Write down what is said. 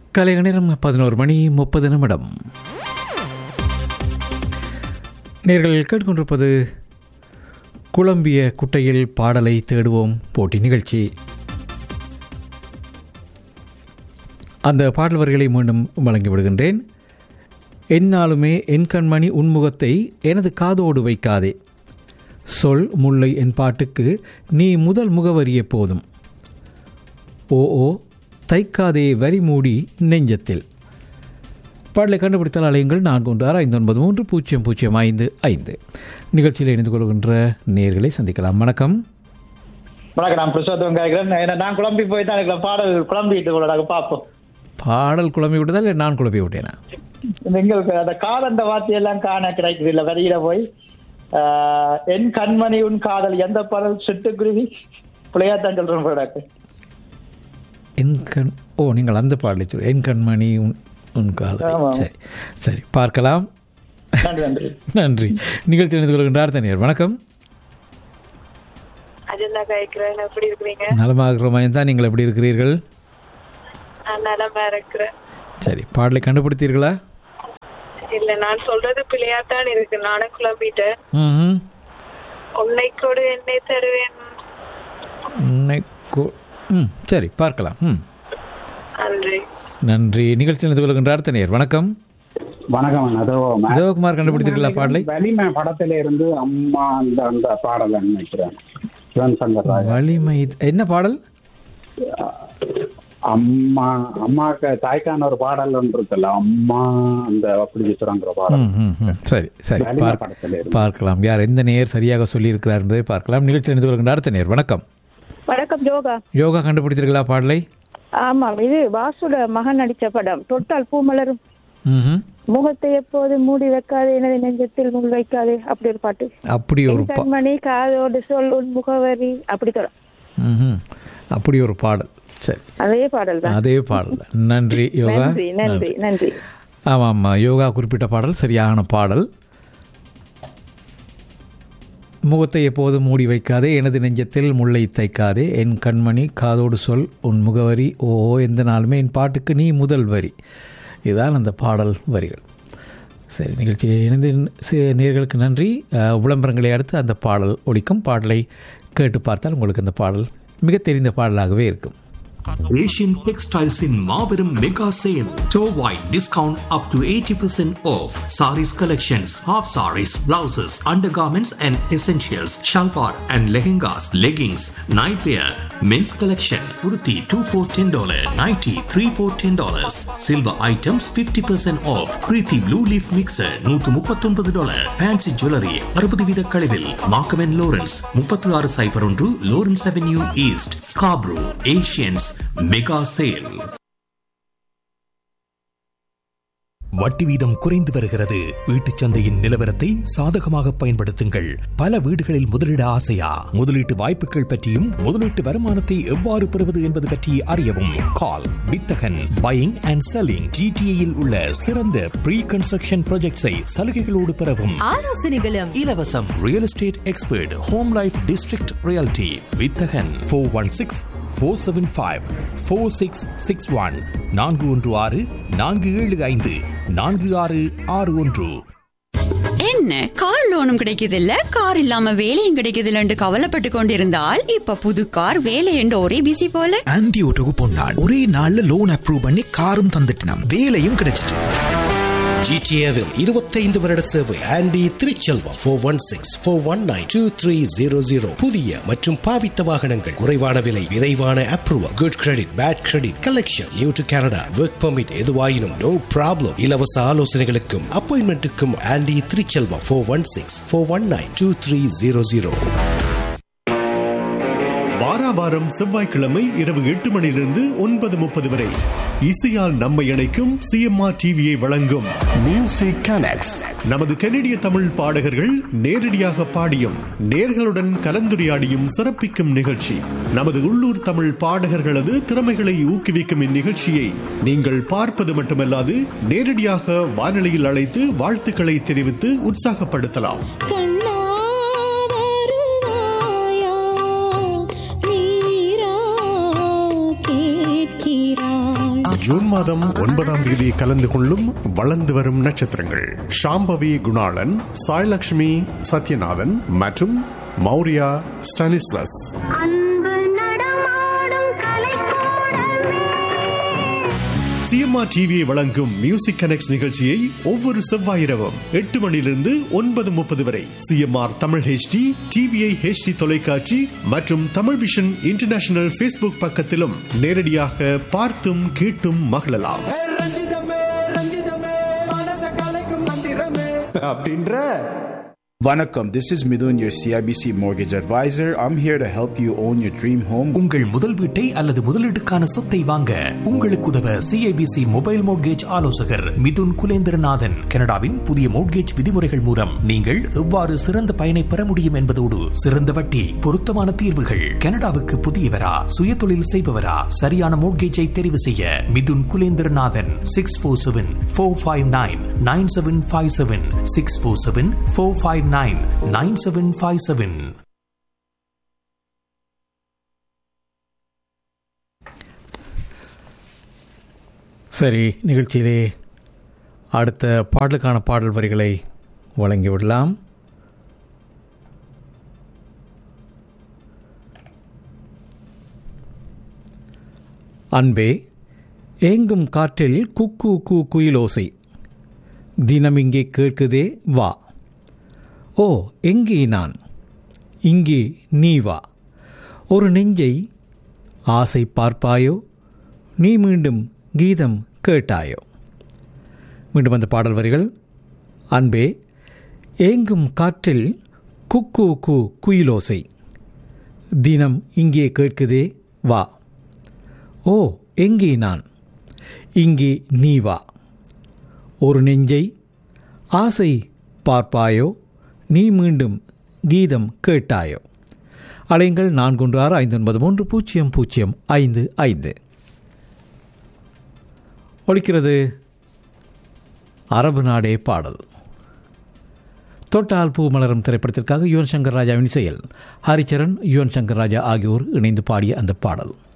கலை நேரம் பதினோரு மணி முப்பது நிமிடம் நேர்கள் கேட்டுக்கொண்டிருப்பது குழம்பிய குட்டையில் பாடலை தேடுவோம் போட்டி நிகழ்ச்சி அந்த பாடல் வரிகளை மீண்டும் வழங்கி விடுகின்றேன் எந்நாளுமே என் கண்மணி உன்முகத்தை எனது காதோடு வைக்காதே சொல் முல்லை என் பாட்டுக்கு நீ முதல் முகவரிய போதும் ஓ ஓ தைக்காதே வரி மூடி நெஞ்சத்தில் பாடலை கண்டுபிடித்தால் அலையுங்கள் நான்கு ஒன்று ஆறு ஐந்து ஒன்பது மூன்று பூஜ்ஜியம் பூஜ்ஜியம் ஐந்து ஐந்து நிகழ்ச்சியில் இணைந்து கொள்கின்ற நேர்களை சந்திக்கலாம் வணக்கம் வணக்கம் நான் பிரசாத் கேட்கிறேன் ஏன்னா நான் குழம்பி போய் தான் இருக்கிற பாடல் குழம்பிட்டு கூட நாங்கள் பார்ப்போம் பாடல் குழம்பி விட்டதா இல்லை நான் குழம்பி விட்டேனா இந்த எங்களுக்கு அந்த காதல் அந்த வார்த்தையெல்லாம் காண கிடைக்குது இல்லை வரியில போய் ஆஹ், என் கண்மணி உன் காதல் எந்த பாடல் சிட்டுக்குருவி பிள்ளையாத்தான் சொல்றேன் போடாக்கு என் கண் ஓ நீங்கள் அந்த பாடலை சொல் என் கண்மணி உன் உன் காதல் ஆமாம். சரி சரி பார்க்கலாம் நன்றி நன்றி நன்றி நிகழ்ச்சியில் இணைந்து கொள்கின்றார் தனியார் வணக்கம் அஜந்தா காய்க்கிறேன் எப்படி இருக்கிறீங்க நலமாக தான் நீங்கள் எப்படி இருக்கிறீர்கள் நான் நலமா இருக்கிறேன் சரி பாடலை கண்டுபிடித்தீர்களா இல்ல நான் சொல்றது பிள்ளையாத்தான் இருக்கு நானும் குழம்பிட்டேன் ம் உன்னை கொடு என்னை தருவேன் உன்னை கு- ம் சரி பார்க்கலாம் ம் நன்றி நன்றி நிகழ்ச்சியில் இணைந்து கொள்கின்றார் தனியார் வணக்கம் வணக்கம் அதோ தேவகுமார் கண்டுபிடித்தீர்களா பாடலை வலிமை படத்துல இருந்து அம்மா அந்த அந்த பாடலை நினைக்கிறேன் சிவன் சங்கர் ராஜா வலிமை என்ன பாடல் அம்மா அம்மாக்கு தாய்க்கான ஒரு பாடல் ஒன்று இருக்குல்ல அம்மா அந்த அப்படி சொல்றாங்கிற பாடல் ம், ம், ம். சரி சரி வலிமை பார்க்க படத்துல இருந்து பார்க்கலாம் யார் எந்த நேயர் சரியாக சொல்லியிருக்கிறார் என்பதை பார்க்கலாம் நிகழ்ச்சியில் இணைந்து கொள்கின்றார் தனியார் வணக்கம் வணக்கம் யோகா யோகா கண்டுபிடித்தீர்களா பாடலை ஆமாம் இது வாசுட மகன் நடிச்ச படம் தொட்டால் பூமலரும் ம் முகத்தை எப்போது மூடி வைக்காதே எனது நெஞ்சத்தில் முள் வைக்காதே அப்படி ஒரு பாட்டு அப்படி ஒரு பா கண்மணி காதோடு சொல் உன் முகவரி அப்படி தொடரும் ம் அப்படி ஒரு பாடல் சரி அதே பாடல் தான் அதே பாடல் தான். நன்றி யோகா நன்றி நன்றி நன்றி ஆமாம் ஆமாம் யோகா குறிப்பிட்ட பாடல் சரியான பாடல் முகத்தை எப்போதும் மூடி வைக்காதே எனது நெஞ்சத்தில் முல்லை தைக்காதே என் கண்மணி காதோடு சொல் உன் முகவரி ஓ ஓ, எந்த நாளுமே என் பாட்டுக்கு நீ முதல் வரி இதுதான் அந்த பாடல் வரிகள் சரி நிகழ்ச்சியை இணைந்து சி- நேயர்களுக்கு நன்றி அஹ், விளம்பரங்களை அடுத்து அந்த பாடல் ஒலிக்கும் பாடலை கேட்டு பார்த்தால் உங்களுக்கு அந்த பாடல் மிக தெரிந்த பாடலாகவே இருக்கும் Asian Textiles in Marverum Mega Sale. Store wide discount up to 80% off. Saris collections, half saris, blouses, undergarments and essentials, shalwar and lehengas, leggings, nightwear, men's collection, kurti 2 for $10, nighty 3 for $10. Silver items 50% off. Preeti Blue Leaf Mixer 139 dollar. Fancy Jewelry 60 வீத கழிவில். Markham and Lawrence 36 சைபர் ஒன்று Lawrence Avenue East, Scarborough, Asians Mega Sale. வட்டி வீதம் குறைந்து வருகிறது வீட்டுச் சந்தையின் நிலவரத்தை சாதகமாக பயன்படுத்துங்கள் பல வீடுகளில் முதலீட ஆசையா முதலீட்டு வாய்ப்புகள் பற்றியும் முதலீட்டு வருமானத்தை எவ்வாறு பெறுவது என்பது பற்றி அறியவும் கால் வித்தகன் பையிங் அண்ட் செல்லிங் ஜிடிஏயில் உள்ள சிறந்த ப்ரீ கன்ஸ்ட்ரக்ஷன் ப்ராஜெக்ட்ஸை சலுகைகளோடு பெறவும் ஆலோசனைகளும் இலவசம் real estate expert home life district reality Vithagan four one six four seven five four six six one நான்கு ஒன்று ஆறு நான்கு ஏழு ஐந்து நான்கு ஆறு ஆறு ஒன்று என்ன கார் லோனும் கிடைக்குதில்ல கார் இல்லாம வேலையும் கிடைக்குதில்லன்னு கவலைப்பட்டு கொண்டிருந்தால் இப்ப புது கார் வேலை என்று ஒரே பிசி போல ஆன்டி ஓட்டோக்கு பொன்னாள் ஒரே நாள்ல லோன் அப்ரூவ் பண்ணி காரும் தந்துட்டினான் வேலையும் கிடைச்சிட்டு ஜிடிஏவில் இருபத்தைந்து வருட சேவை Andy Thiruchelvam four one six four one nine two three zero zero புதிய மற்றும் பாவித்த வாகனங்கள் குறைவான விலை விரைவான approval good credit bad credit collection new to Canada work permit எதுவாயினும் நோ ப்ராப்ளம் இலவச ஆலோசனைகளுக்கும் அப்பாயின்மெண்ட்டுக்கும் Andy Thiruchelvam four one six four one nine two three zero zero வாராவாரம் செவ்வாய்க்கிழமை இரவு எட்டு மணியிலிருந்து ஒன்பது முப்பது வரை இசையால் நம்மை இணைக்கும் சிஎம்ஆர் டிவியை வழங்கும் மியூசிக் கனெக்ட்ஸ் நமது கனடிய தமிழ் பாடகர்கள் நேரடியாக பாடியும் நேர்களுடன் கலந்துரையாடியும் சிறப்பிக்கும் நிகழ்ச்சி நமது உள்ளூர் தமிழ் பாடகர்களது திறமைகளை ஊக்குவிக்கும் இந்நிகழ்ச்சியை நீங்கள் பார்ப்பது மட்டுமல்லாது நேரடியாக வானொலியில் அழைத்து வாழ்த்துக்களை தெரிவித்து உற்சாகப்படுத்தலாம் ஜூன் மாதம் ஒன்பதாம் தேதி கலந்து கொள்ளும் வளர்ந்து வரும் நட்சத்திரங்கள் ஷாம்பவி குணாளன் சாய்லக்ஷ்மி சத்யநாதன் மற்றும் மௌரியா ஸ்டானிஸ்லஸ் சிஎம்ஆர் டிவியை வழங்கும் மியூசிக் கனெக்ட் நிகழ்ச்சியை ஒவ்வொரு செவ்வாயிரவும் எட்டு மணியிலிருந்து ஒன்பது முப்பது வரை CMR Tamil HD TVI HD தொலைக்காட்சி மற்றும் தமிழ் விஷன் இன்டர்நேஷனல் ஃபேஸ்புக் பக்கத்திலும் நேரடியாக பார்த்தும் கேட்டும் மகிழலாம் அப்படின்ற வணக்கம் this is Mithun your CIBC mortgage advisor I'm here to help you own your dream home உங்கள் முதல் வீட்டை அல்லது முதலீட்டுக்கான சொத்தை வாங்க உங்களுக்கு உதவ சிஐபிசி மொபைல் மோட்கேஜ் ஆலோசகர் மிதுன் குலேந்திரநாதன் கனடாவின் புதிய மோட்கேஜ் விதிமுறைகள் மூலம் நீங்கள் எவ்வாறு சிறந்த பயனை பெற முடியும் என்பதோடு சிறந்த வட்டி பொருத்தமான தீர்வுகள் கனடாவுக்கு புதியவரா சுய தொழில் செய்பவரா சரியான மோட்கேஜை தெரிவு செய்ய Mithun Kulendranathan six four seven four five nine nine seven five seven six four seven four five nine nine seven five seven சரி நிகழ்ச்சியிலே அடுத்த பாடலுக்கான பாடல் வரிகளை வழங்கிவிடலாம் அன்பே ஏங்கும் காற்றில் குக்கு கூ குயிலோசை தினம் இங்கே கேட்குதே வா ஓ எங்கே நான் இங்கே நீ வா ஒரு நெஞ்சை ஆசை பார்ப்பாயோ நீ மீண்டும் கீதம் கேட்டாயோ மீண்டும் அந்த பாடல் வரிகள் அன்பே ஏங்கும் காற்றில் குக்கு கூ குயிலோசை தினம் இங்கே கேட்குதே வா ஓ எங்கே நான் இங்கே நீ வா ஒரு நெஞ்சை ஆசை பார்ப்பாயோ நீ மீண்டும் கீதம் கேட்டாயோ அலைங்கள் நான்கு ஒன்று ஆறு ஐந்து ஒன்பது மூன்று பூஜ்ஜியம் பூஜ்ஜியம் ஐந்து ஐந்து ஒழிக்கிறது அரபு நாடே பாடல் தொட்டால் பூ மலரும் திரைப்படத்திற்காக யுவன் சங்கர் ராஜாவின் செயல் ஹரிச்சரன் யுவன் சங்கர் ராஜா ஆகியோர் இணைந்து பாடிய அந்த பாடல்